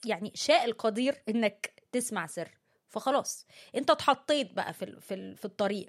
يعني شاء القدير انك تسمع سر فخلاص انت اتحطيت بقى في ال- في ال- في الطريق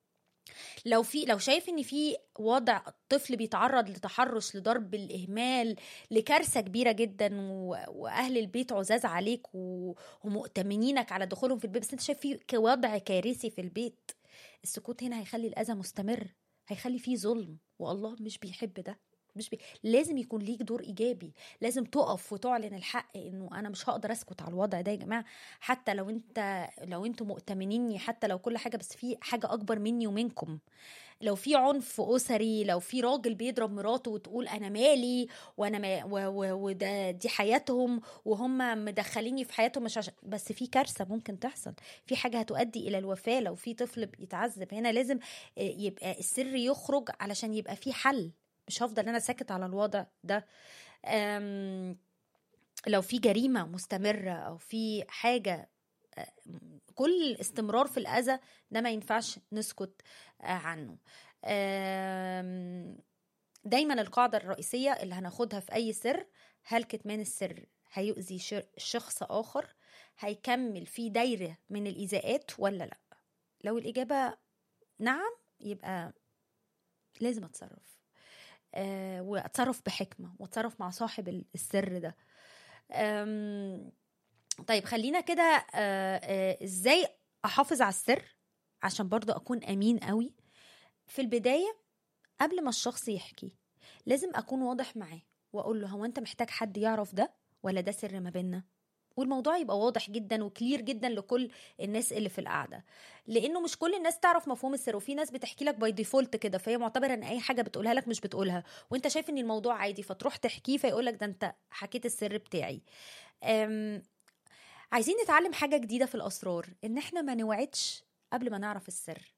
لو في لو شايف ان في وضع طفل بيتعرض لتحرش لضرب الاهمال لكارثه كبيره جدا و... واهل البيت عزاز عليك و... ومؤتمنينك على دخولهم في البيت بس انت شايف في ك- وضع كارثي في البيت السكوت هنا هيخلي الاذى مستمر هيخلي فيه ظلم والله مش بيحب ده مش بي... لازم يكون ليك دور ايجابي لازم تقف وتعلن الحق انه انا مش هقدر اسكت على الوضع ده يا جماعه حتى لو انت لو انتوا مؤتمنيني حتى لو كل حاجه بس في حاجه اكبر مني ومنكم لو في عنف اسري لو في راجل بيضرب مراته وتقول انا مالي وانا ما و و وده دي حياتهم وهم مدخليني في حياتهم مش عشان بس في كارثه ممكن تحصل في حاجه هتؤدي الى الوفاه لو في طفل بيتعذب هنا لازم آه، يبقى السر يخرج علشان يبقى في حل مش هفضل انا ساكت على الوضع ده أم، لو في جريمه مستمره او في حاجه آه، كل استمرار في الاذى ده ما ينفعش نسكت آه، عنه آم، دايما القاعده الرئيسيه اللي هناخدها في اي سر هل كتمان السر هيؤذي ش- شخص اخر هيكمل في دايره من الايذاءات ولا لا لو الاجابه نعم يبقى لازم اتصرف آه واتصرف بحكمه واتصرف مع صاحب ال- السر ده آم، طيب خلينا كده آه، آه، ازاي احافظ على السر عشان برضو اكون امين قوي في البدايه قبل ما الشخص يحكي لازم اكون واضح معاه واقول له هو انت محتاج حد يعرف ده ولا ده سر ما بيننا والموضوع يبقى واضح جدا وكلير جدا لكل الناس اللي في القعده لانه مش كل الناس تعرف مفهوم السر وفي ناس بتحكي لك باي ديفولت كده فهي معتبره ان اي حاجه بتقولها لك مش بتقولها وانت شايف ان الموضوع عادي فتروح تحكيه فيقول لك ده انت حكيت السر بتاعي أم عايزين نتعلم حاجه جديده في الاسرار ان احنا ما نوعدش قبل ما نعرف السر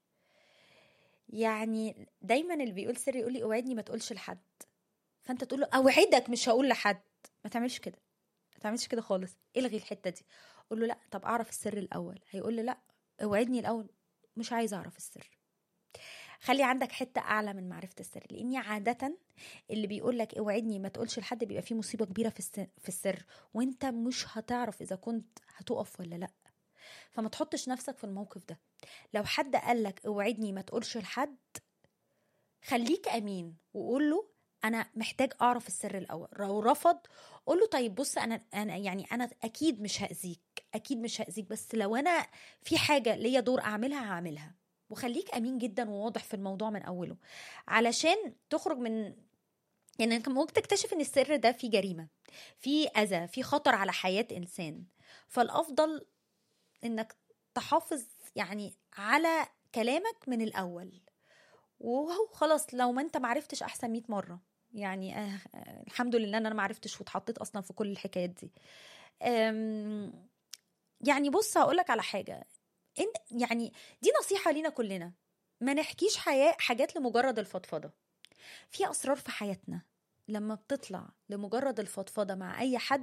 يعني دايما اللي بيقول سر يقول لي اوعدني ما تقولش لحد فانت تقول له اوعدك مش هقول لحد ما تعملش كده ما تعملش كده خالص الغي الحته دي قول له لا طب اعرف السر الاول هيقول لي لا اوعدني الاول مش عايز اعرف السر خلي عندك حته اعلى من معرفه السر لاني عاده اللي بيقول لك اوعدني ما تقولش لحد بيبقى فيه مصيبه كبيره في الس- في السر وانت مش هتعرف اذا كنت هتقف ولا لا فما تحطش نفسك في الموقف ده لو حد قال لك اوعدني ما تقولش لحد خليك امين وقول له انا محتاج اعرف السر الاول لو رفض قول له طيب بص انا انا يعني انا اكيد مش هاذيك اكيد مش هاذيك بس لو انا في حاجه ليا دور اعملها هعملها وخليك امين جدا وواضح في الموضوع من اوله علشان تخرج من يعني انت ممكن تكتشف ان السر ده فيه جريمه فيه اذى فيه خطر على حياه انسان فالافضل انك تحافظ يعني على كلامك من الاول وهو خلاص لو ما انت معرفتش احسن 100 مره يعني آه آه الحمد لله ان انا معرفتش واتحطيت اصلا في كل الحكايات دي أم، يعني بص هقولك على حاجه إن يعني دي نصيحه لينا كلنا ما نحكيش حياة حاجات لمجرد الفضفضه في اسرار في حياتنا لما بتطلع لمجرد الفضفضه مع اي حد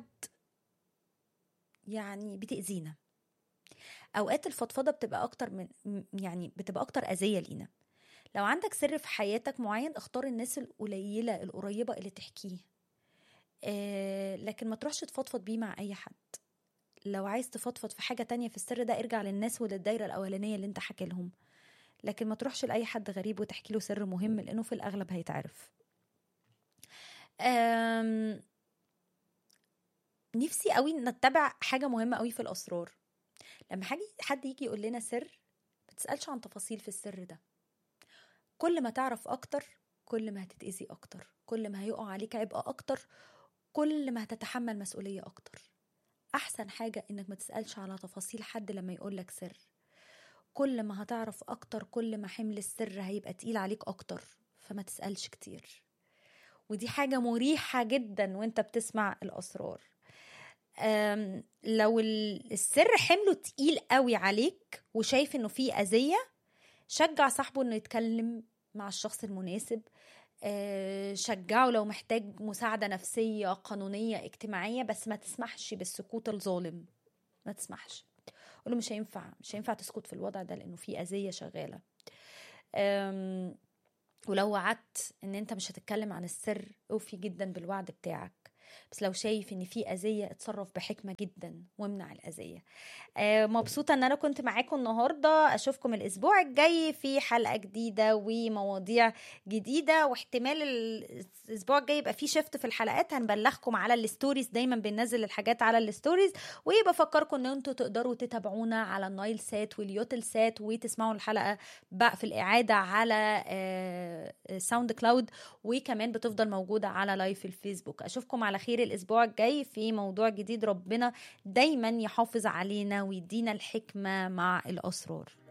يعني بتاذينا اوقات الفضفضه بتبقى اكتر من م- يعني بتبقى اكتر اذيه لينا لو عندك سر في حياتك معين اختار الناس القليله القريبه اللي تحكيه آه لكن ما تروحش تفضفض بيه مع اي حد لو عايز تفضفض في حاجه تانية في السر ده ارجع للناس وللدايره الاولانيه اللي انت حكي لهم لكن ما تروحش لاي حد غريب وتحكي له سر مهم لانه في الاغلب هيتعرف أم... نفسي قوي نتبع حاجه مهمه قوي في الاسرار لما حاجة حد يجي يقول لنا سر ما تسالش عن تفاصيل في السر ده كل ما تعرف اكتر كل ما هتتاذي اكتر كل ما هيقع عليك عبء اكتر كل ما هتتحمل مسؤوليه اكتر احسن حاجه انك ما تسالش على تفاصيل حد لما يقول لك سر كل ما هتعرف اكتر كل ما حمل السر هيبقى تقيل عليك اكتر فما تسالش كتير ودي حاجه مريحه جدا وانت بتسمع الاسرار أم، لو ال- السر حمله تقيل قوي عليك وشايف انه فيه اذيه شجع صاحبه انه يتكلم مع الشخص المناسب آه، شجعه لو محتاج مساعدة نفسية قانونية اجتماعية بس ما تسمحش بالسكوت الظالم ما تسمحش قوله مش هينفع مش هينفع تسكت في الوضع ده لانه في اذية شغالة أم، ولو وعدت ان انت مش هتتكلم عن السر اوفي جدا بالوعد بتاعك بس لو شايف ان في اذيه اتصرف بحكمه جدا وامنع الاذيه آه، مبسوطه ان انا كنت معاكم النهارده اشوفكم الاسبوع الجاي في حلقه جديده ومواضيع جديده واحتمال الاسبوع الجاي يبقى في شيفت في الحلقات هنبلغكم على الستوريز دايما بننزل الحاجات على الستوريز وبفكركم ان انتوا تقدروا تتابعونا على النايل سات واليوتل سات وتسمعوا الحلقه بقى في الاعاده على آه، ساوند كلاود وكمان بتفضل موجوده على لايف الفيسبوك اشوفكم على خير الاسبوع الجاي في موضوع جديد ربنا دايما يحافظ علينا ويدينا الحكمه مع الاسرار